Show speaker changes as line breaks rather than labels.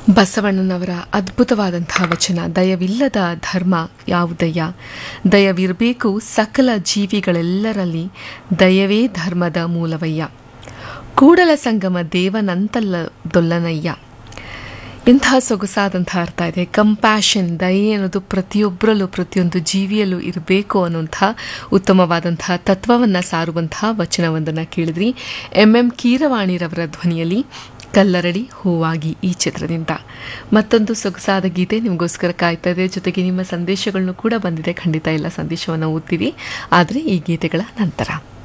ಬಸವಣ್ಣನವರ ಅದ್ಭುತವಾದಂತಹ ವಚನ ದಯವಿಲ್ಲದ ಧರ್ಮ ಯಾವುದಯ್ಯ ದಯವಿರಬೇಕು ಸಕಲ ಜೀವಿಗಳೆಲ್ಲರಲ್ಲಿ ದಯವೇ ಧರ್ಮದ ಮೂಲವಯ್ಯ ಕೂಡಲ ಸಂಗಮ ದೇವನಂತಲ್ಲದೊಲ್ಲನಯ್ಯ ಇಂತಹ ಸೊಗಸಾದಂಥ ಅರ್ಥ ಇದೆ ಕಂಪ್ಯಾಷನ್ ದಯೆ ಅನ್ನೋದು ಪ್ರತಿಯೊಬ್ಬರಲ್ಲೂ ಪ್ರತಿಯೊಂದು ಜೀವಿಯಲ್ಲೂ ಇರಬೇಕು ಅನ್ನುವಂಥ ಉತ್ತಮವಾದಂತಹ ತತ್ವವನ್ನು ಸಾರುವಂತಹ ವಚನವೊಂದನ್ನು ಕೇಳಿದ್ರಿ ಎಂ ಎಂ ಕೀರವಾಣಿರವರ ಧ್ವನಿಯಲ್ಲಿ ಕಲ್ಲರಡಿ ಹೂವಾಗಿ ಈ ಚಿತ್ರದಿಂದ ಮತ್ತೊಂದು ಸೊಗಸಾದ ಗೀತೆ ನಿಮಗೋಸ್ಕರ ಕಾಯ್ತಾ ಇದೆ ಜೊತೆಗೆ ನಿಮ್ಮ ಸಂದೇಶಗಳನ್ನು ಕೂಡ ಬಂದಿದೆ ಖಂಡಿತ ಎಲ್ಲ ಸಂದೇಶವನ್ನು ಓದ್ತೀವಿ ಆದರೆ ಈ ಗೀತೆಗಳ ನಂತರ